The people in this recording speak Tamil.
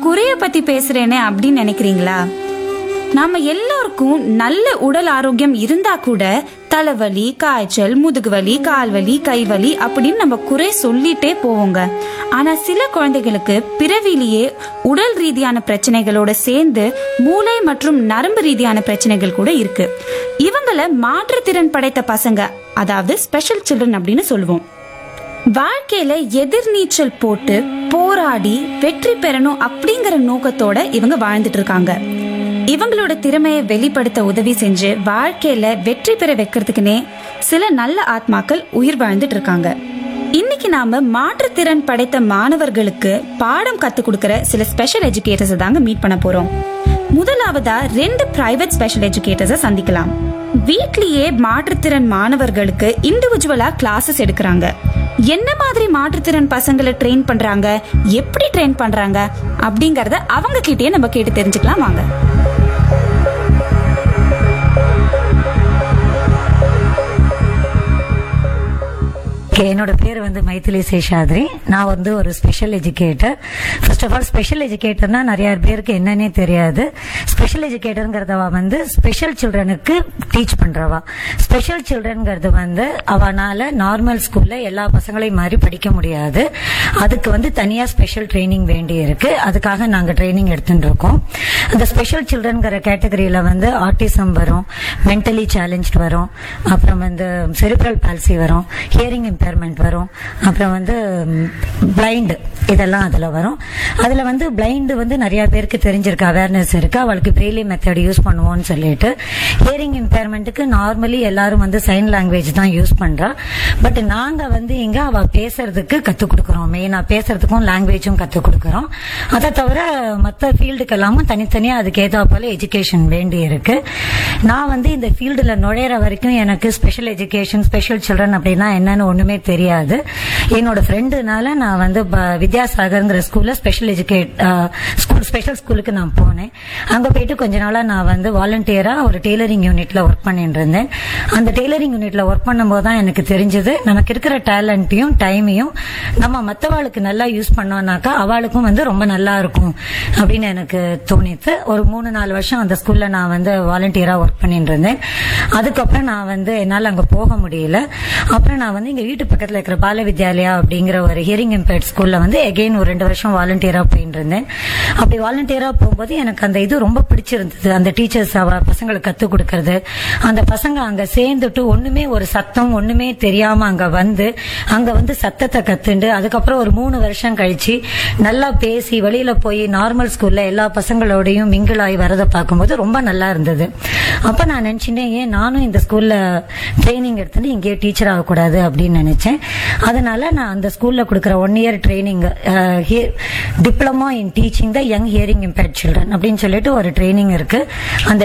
குறைய பத்தி பேசுறேனே அப்படின்னு நினைக்கிறீங்களா நாம எல்லாருக்கும் நல்ல உடல் ஆரோக்கியம் இருந்தா கூட தலைவலி காய்ச்சல் முதுகுவலி கால்வலி கைவலி அப்படின்னு நம்ம குறை சொல்லிட்டே போவோங்க ஆனா சில குழந்தைகளுக்கு பிறவிலேயே உடல் ரீதியான பிரச்சனைகளோட சேர்ந்து மூளை மற்றும் நரம்பு ரீதியான பிரச்சனைகள் கூட இருக்கு இவங்கள மாற்றுத்திறன் படைத்த பசங்க அதாவது ஸ்பெஷல் சில்ட்ரன் அப்படின்னு சொல்லுவோம் வாழ்க்கையில எதிர்நீச்சல் போட்டு போராடி வெற்றி பெறணும் அப்படிங்கிற நோக்கத்தோட இவங்க வாழ்ந்துட்டு இருக்காங்க இவங்களோட திறமையை வெளிப்படுத்த உதவி செஞ்சு வாழ்க்கையில வெற்றி பெற வைக்கிறதுக்குனே சில நல்ல ஆத்மாக்கள் உயிர் வாழ்ந்துட்டு இருக்காங்க இன்னைக்கு நாம மாற்றுத்திறன் படைத்த மாணவர்களுக்கு பாடம் கத்து கொடுக்கிற சில ஸ்பெஷல் எஜுகேட்டர்ஸ் தாங்க மீட் பண்ண போறோம் முதலாவதா ரெண்டு பிரைவேட் ஸ்பெஷல் எஜுகேட்டர்ஸை சந்திக்கலாம் வீட்லயே மாற்றுத்திறன் மாணவர்களுக்கு இண்டிவிஜுவலா கிளாஸஸ் எடுக்கிறாங்க என்ன மாதிரி மாற்றுத்திறன் பசங்களை ட்ரெயின் பண்றாங்க எப்படி ட்ரெயின் பண்றாங்க அப்படிங்கறத அவங்க கிட்டயே நம்ம கேட்டு தெரிஞ்சுக்கலாம் வாங்க Okay, என்னோட பேர் வந்து மைத்திலி சேஷாத்ரி நான் வந்து ஒரு special educator first of all special எஜுகேட்டர்னா நிறைய பேருக்கு என்னன்னே தெரியாது ஸ்பெஷல் எஜுகேட்டருங்கிறதவ வந்து ஸ்பெஷல் சில்ட்ரனுக்கு டீச் பண்றவா ஸ்பெஷல் சில்ட்ரன்ங்கிறது வந்து அவனால நார்மல் ஸ்கூல்ல எல்லா பசங்களையும் மாதிரி படிக்க முடியாது அதுக்கு வந்து தனியா ஸ்பெஷல் ட்ரைனிங் வேண்டி இருக்கு அதுக்காக நாங்க ட்ரைனிங் எடுத்துட்டு இருக்கோம் அந்த ஸ்பெஷல் சில்ட்ரன்கிற கேட்டகரியில வந்து ஆட்டிசம் வரும் மென்டலி சேலஞ்ச் வரும் அப்புறம் வந்து செரிப்ரல் பால்சி வரும் ஹியரிங் இம்பேர்மெண்ட் வரும் அப்புறம் வந்து பிளைண்ட் இதெல்லாம் அதுல வரும் அதுல வந்து பிளைண்ட் வந்து நிறைய பேருக்கு தெரிஞ்சிருக்கு அவேர்னஸ் இருக்கு அவளுக்கு பிரேலி மெத்தட் யூஸ் பண்ணுவோம்னு சொல்லிட்டு ஹியரிங் இம்பேர்மெண்ட்டுக்கு நார்மலி எல்லாரும் வந்து சைன் லாங்குவேஜ் தான் யூஸ் பண்றா பட் நாங்க வந்து இங்க அவ பேசுறதுக்கு கத்து கொடுக்கறோம் மெயினா பேசுறதுக்கும் லாங்குவேஜும் கத்து கொடுக்கறோம் அதை தவிர மற்ற ஃபீல்டுக்கு எல்லாமும் தனித்தனியா அதுக்கு ஏதா போல எஜுகேஷன் வேண்டி இருக்கு நான் வந்து இந்த ஃபீல்டுல நுழையிற வரைக்கும் எனக்கு ஸ்பெஷல் எஜுகேஷன் ஸ்பெஷல் சில்ட்ரன் அப்படின்னா என்னன்னு ஒண்ணுமே தெரியாது என்னோட ஃப்ரெண்டுனால நான் வந்து ப- வித்யாசாகர்ங்கிற ஸ்கூல்ல ஸ்பெஷல் எஜுகேட் ஸ்கூல் ஸ்பெஷல் ஸ்கூலுக்கு நான் போனேன் அங்க போயிட்டு கொஞ்ச நாளா நான் வந்து வாலண்டியரா ஒரு டெய்லரிங் யூனிட்ல ஒர்க் பண்ணிட்டு இருந்தேன் அந்த டெய்லரிங் யூனிட்ல ஒர்க் பண்ணும்போது தான் எனக்கு தெரிஞ்சது நமக்கு இருக்கிற டேலண்ட்டையும் டைமையும் நம்ம மற்றவாளுக்கு நல்லா யூஸ் பண்ணோம்னாக்கா அவளுக்கும் வந்து ரொம்ப நல்லா இருக்கும் அப்படின்னு எனக்கு தோணித்து ஒரு மூணு நாலு வருஷம் அந்த ஸ்கூல்ல நான் வந்து வாலண்டியரா ஒர்க் பண்ணிட்டு இருந்தேன் அதுக்கப்புறம் நான் வந்து என்னால் அங்கே போக முடியல அப்புறம் நான் வந்து இங்க வீட்டு பக்கத்துல இருக்கிற பால வித்யாலயா அப்படிங்கிற ஒரு ஹியரிங் இம்பேர்ட் ஸ்கூல்ல வந்து எகெயின் ஒரு ரெண்டு வருஷம் வாலண்டியரா போயிட்டு இருந்தேன் அப்படி வாலண்டியரா போகும்போது எனக்கு அந்த இது ரொம்ப பிடிச்சிருந்தது அந்த டீச்சர்ஸ் அவ பசங்களுக்கு கத்துக் கொடுக்கறது அந்த பசங்க அங்க சேர்ந்துட்டு ஒண்ணுமே ஒரு சத்தம் ஒண்ணுமே தெரியாம அங்க வந்து அங்க வந்து சத்தத்தை கத்துண்டு அதுக்கப்புறம் ஒரு மூணு வருஷம் கழிச்சு நல்லா பேசி வெளியில போய் நார்மல் ஸ்கூல்ல எல்லா பசங்களோடையும் மிங்கிள் ஆகி வரதை பார்க்கும்போது ரொம்ப நல்லா இருந்தது அப்ப நான் நினைச்சிட்டேன் ஏன் நானும் இந்த ஸ்கூல்ல ட்ரைனிங் எடுத்துட்டு இங்கேயே டீச்சர் ஆகக்கூடாது அப்படின்னு நினைச்சேன் அதனால நான் அந்த ஸ்கூல்ல கொடுக்குற one year training diploma in teaching the young hearing impaired children அப்படின்னு சொல்லிட்டு ஒரு ட்ரைனிங் இருக்கு அந்த